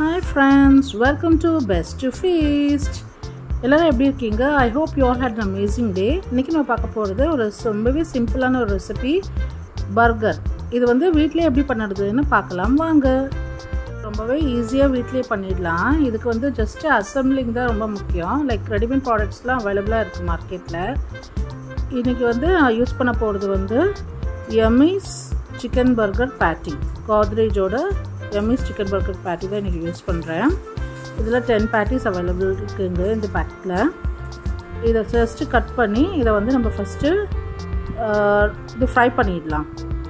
hi friends welcome to best to feast எல்லோரும் எப்படி இருக்கீங்க I hope you all had an amazing day இன்றைக்கி நம்ம பார்க்க போகிறது ஒரு ரொம்பவே சிம்பிளான ஒரு ரெசிபி பர்கர் இது வந்து வீட்டிலே எப்படி பண்ணுறதுன்னு பார்க்கலாம் வாங்க ரொம்பவே ஈஸியாக வீட்லேயே பண்ணிடலாம் இதுக்கு வந்து ஜஸ்ட்டு அசம்பிளிங் தான் ரொம்ப முக்கியம் லைக் ரெடிமேட் ப்ராடக்ட்ஸ்லாம் அவைலபிளாக இருக்குது மார்க்கெட்டில் இன்றைக்கி வந்து நான் யூஸ் பண்ண போகிறது வந்து எமிஸ் சிக்கன் பர்கர் பேட்டி கோத்ரேஜோட எமிஸ் சிக்கன் பர்கர் பேட்டி தான் இன்றைக்கி யூஸ் பண்ணுறேன் இதில் டென் பேட்டிஸ் அவைலபிள் இருக்குங்க இந்த பேக்கில் இதை ஜஸ்ட்டு கட் பண்ணி இதை வந்து நம்ம ஃபஸ்ட்டு இது ஃப்ரை பண்ணிடலாம்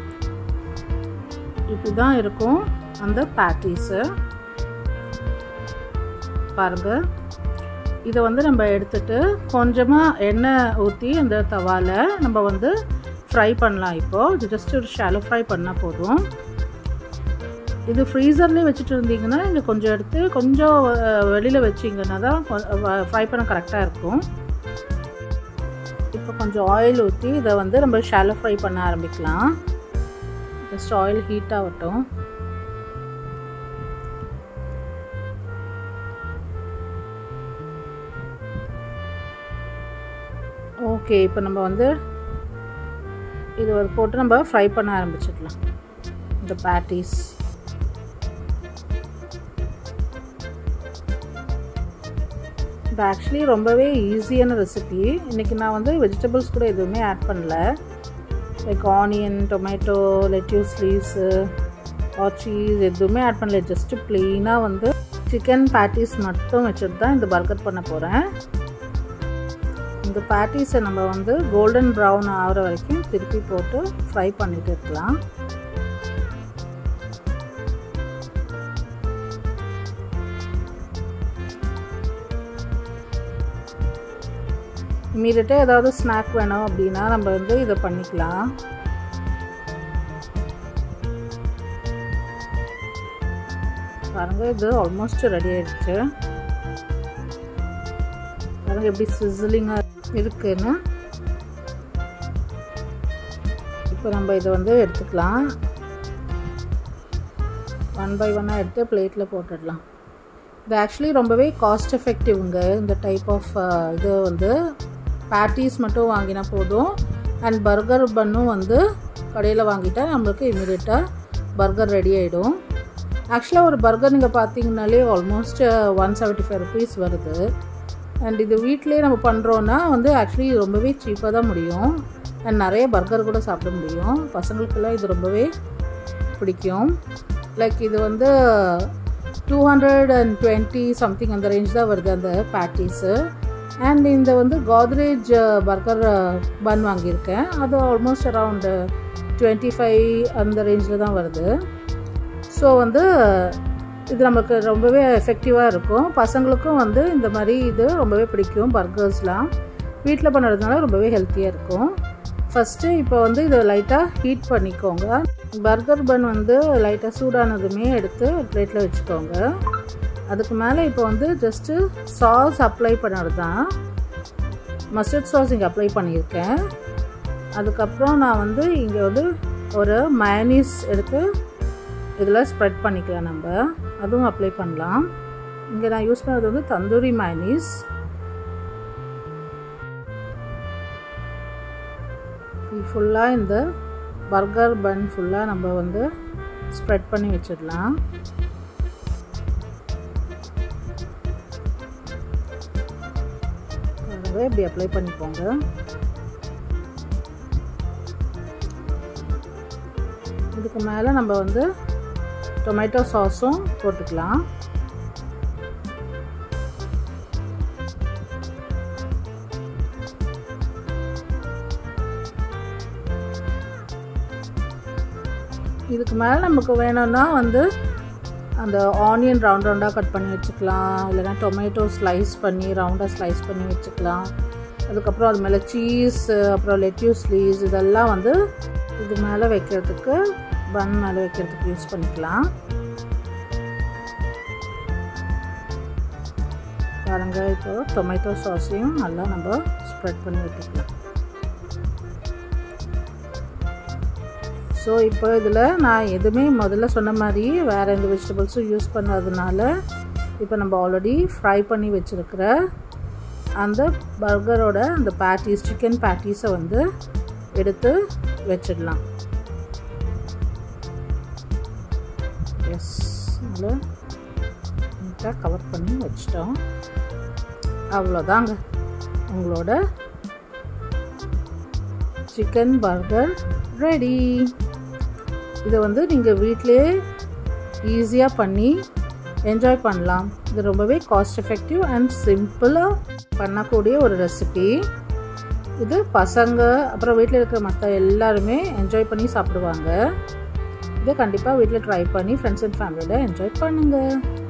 இப்படி தான் இருக்கும் அந்த பேட்டிஸு பாருங்கள் இதை வந்து நம்ம எடுத்துட்டு கொஞ்சமாக எண்ணெய் ஊற்றி அந்த தவாவில் நம்ம வந்து ஃப்ரை பண்ணலாம் இப்போது இது ஜஸ்ட் ஒரு ஷாலோ ஃப்ரை பண்ணால் போதும் இது ஃப்ரீசர்லேயே வச்சுட்டு இருந்தீங்கன்னா இது கொஞ்சம் எடுத்து கொஞ்சம் வெளியில் வச்சிங்கன்னா தான் ஃப்ரை பண்ண கரெக்டாக இருக்கும் இப்போ கொஞ்சம் ஆயில் ஊற்றி இதை வந்து நம்ம ஷாலோ ஃப்ரை பண்ண ஆரம்பிக்கலாம் ஜஸ்ட் ஆயில் ஹீட் ஆகட்டும் ஓகே இப்போ நம்ம வந்து இது ஒரு போட்டு நம்ம ஃப்ரை பண்ண ஆரம்பிச்சிடலாம் இந்த பேட்டிஸ் இது ஆக்சுவலி ரொம்பவே ஈஸியான ரெசிபி இன்றைக்கி நான் வந்து வெஜிடபிள்ஸ் கூட எதுவுமே ஆட் பண்ணல like onion tomato lettuce leaves or cheese எதுவுமே ஆட் பண்ணல ஜஸ்ட்டு ப்ளெயினாக வந்து சிக்கன் பேட்டிஸ் மட்டும் வச்சுட்டு தான் இந்த பர்கர் பண்ண போகிறேன் இந்த பேட்டிஸை நம்ம வந்து கோல்டன் ப்ரௌன் ஆகிற வரைக்கும் திருப்பி போட்டு ஃப்ரை பண்ணிட்டு இருக்கலாம் இமீடியட்டாக ஏதாவது ஸ்நாக் வேணும் அப்படின்னா நம்ம வந்து இதை பண்ணிக்கலாம் பாருங்கள் இது ஆல்மோஸ்ட் ரெடி ஆயிடுச்சு பாருங்கள் எப்படி சிசிலிங்காக இருக்குன்னு இப்போ நம்ம இதை வந்து எடுத்துக்கலாம் ஒன் பை ஒன்னாக எடுத்து பிளேட்டில் போட்டுடலாம் இது ஆக்சுவலி ரொம்பவே காஸ்ட் எஃபெக்டிவ்ங்க இந்த டைப் ஆஃப் இது வந்து பேட்டிஸ் மட்டும் வாங்கினா போதும் அண்ட் பர்கர் பண்ணும் வந்து கடையில் வாங்கிட்டா நம்மளுக்கு இமீடியட்டாக பர்கர் ரெடி ஆகிடும் ஆக்சுவலாக ஒரு பர்கர் நீங்கள் பார்த்தீங்கனாலே almost one seventy five rupees வருது அண்ட் இது வீட்டிலேயே நம்ம பண்ணுறோன்னா வந்து ஆக்சுவலி ரொம்பவே சீப்பாக தான் முடியும் அண்ட் நிறைய பர்கர் கூட சாப்பிட முடியும் பசங்களுக்கெல்லாம் இது ரொம்பவே பிடிக்கும் லைக் இது வந்து two hundred and twenty something அந்த ரேஞ்ச் தான் வருது அந்த பேட்டிஸு அண்ட் இந்த வந்து கோத்ரேஜ் பர்கர் பன் வாங்கியிருக்கேன் அது ஆல்மோஸ்ட் அரவுண்டு டுவெண்ட்டி ஃபைவ் அந்த ரேஞ்சில் தான் வருது ஸோ வந்து இது நமக்கு ரொம்பவே எஃபெக்டிவாக இருக்கும் பசங்களுக்கும் வந்து இந்த மாதிரி இது ரொம்பவே பிடிக்கும் பர்கர்ஸ்லாம் வீட்டில் பண்ணுறதுனால ரொம்பவே ஹெல்த்தியாக இருக்கும் ஃபஸ்ட்டு இப்போ வந்து இதை லைட்டாக ஹீட் பண்ணிக்கோங்க பர்கர் பன் வந்து லைட்டாக சூடானதுமே எடுத்து பிளேட்டில் வச்சுக்கோங்க அதுக்கு மேலே இப்போ வந்து ஜஸ்ட்டு சாஸ் அப்ளை பண்ணுறது தான் மஸ்டர்ட் சாஸ் இங்கே அப்ளை பண்ணியிருக்கேன் அதுக்கப்புறம் நான் வந்து இங்கே வந்து ஒரு மயனீஸ் எடுத்து இதில் ஸ்ப்ரெட் பண்ணிக்கலாம் நம்ம அதுவும் அப்ளை பண்ணலாம் இங்கே நான் யூஸ் பண்ணுறது வந்து தந்தூரி மயனீஸ் ஃபுல்லாக இந்த பர்கர் பன் ஃபுல்லாக நம்ம வந்து ஸ்ப்ரெட் பண்ணி வச்சிடலாம் அதுவே இப்படி அப்ளை பண்ணிக்கோங்க இதுக்கு மேலே நம்ம வந்து டொமேட்டோ சாஸும் போட்டுக்கலாம் இதுக்கு மேலே நமக்கு வேணும்னா வந்து அந்த ஆனியன் ரவுண்ட் ரவுண்டாக கட் பண்ணி வச்சுக்கலாம் இல்லைனா டொமேட்டோ ஸ்லைஸ் பண்ணி ரவுண்டாக ஸ்லைஸ் பண்ணி வச்சுக்கலாம் அதுக்கப்புறம் அது மேலே சீஸ் அப்புறம் லெட்யூஸ் லீஸ் இதெல்லாம் வந்து இது மேலே வைக்கிறதுக்கு பன் மேலே வைக்கிறதுக்கு யூஸ் பண்ணிக்கலாம் பாருங்கள் இப்போ டொமேட்டோ சாஸையும் நல்லா நம்ம ஸ்ப்ரெட் பண்ணி விட்டுக்கலாம் ஸோ இப்போ இதில் நான் எதுவுமே முதல்ல சொன்ன மாதிரி வேறு எந்த வெஜிடபிள்ஸும் யூஸ் பண்ணாததுனால இப்போ நம்ம ஆல்ரெடி ஃப்ரை பண்ணி வச்சுருக்கிற அந்த பர்கரோட அந்த பேட்டிஸ் சிக்கன் பேட்டிஸை வந்து எடுத்து வச்சிடலாம் எஸ் அதில் நீட்டாக கவர் பண்ணி வச்சிட்டோம் அவ்வளோதாங்க உங்களோட சிக்கன் பர்கர் ரெடி இதை வந்து நீங்கள் வீட்டிலே ஈஸியாக பண்ணி என்ஜாய் பண்ணலாம் இது ரொம்பவே காஸ்ட் எஃபெக்டிவ் அண்ட் சிம்பிளாக பண்ணக்கூடிய ஒரு ரெசிபி இது பசங்க அப்புறம் வீட்டில் இருக்கிற மற்ற எல்லாருமே என்ஜாய் பண்ணி சாப்பிடுவாங்க இதை கண்டிப்பாக வீட்டில் ட்ரை பண்ணி ஃப்ரெண்ட்ஸ் அண்ட் ஃபேமிலியில் என்ஜாய் பண்ணுங்கள்